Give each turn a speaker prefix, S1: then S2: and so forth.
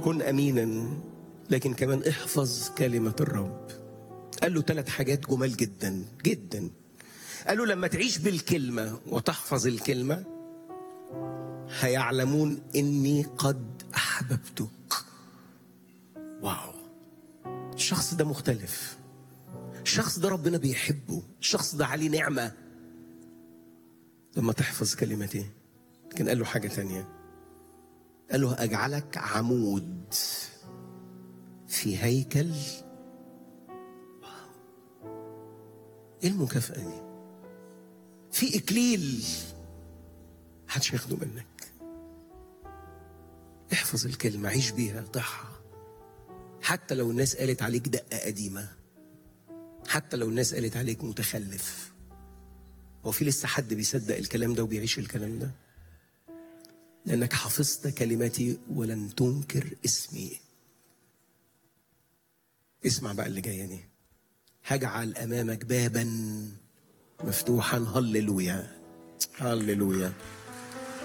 S1: كن امينا لكن كمان احفظ كلمه الرب قال له ثلاث حاجات جمال جدا جدا قال له لما تعيش بالكلمه وتحفظ الكلمه هيعلمون اني قد احببتك واو الشخص ده مختلف الشخص ده ربنا بيحبه الشخص ده عليه نعمه لما تحفظ كلمتي لكن قال له حاجه تانيه قال له اجعلك عمود في هيكل واو. ايه المكافاه دي في اكليل محدش ياخده منك احفظ الكلمة عيش بيها طحها حتى لو الناس قالت عليك دقة قديمة حتى لو الناس قالت عليك متخلف هو في لسه حد بيصدق الكلام ده وبيعيش الكلام ده لأنك حفظت كلمتي ولن تنكر اسمي اسمع بقى اللي جاية دي هجعل أمامك بابا مفتوحا هللويا هللويا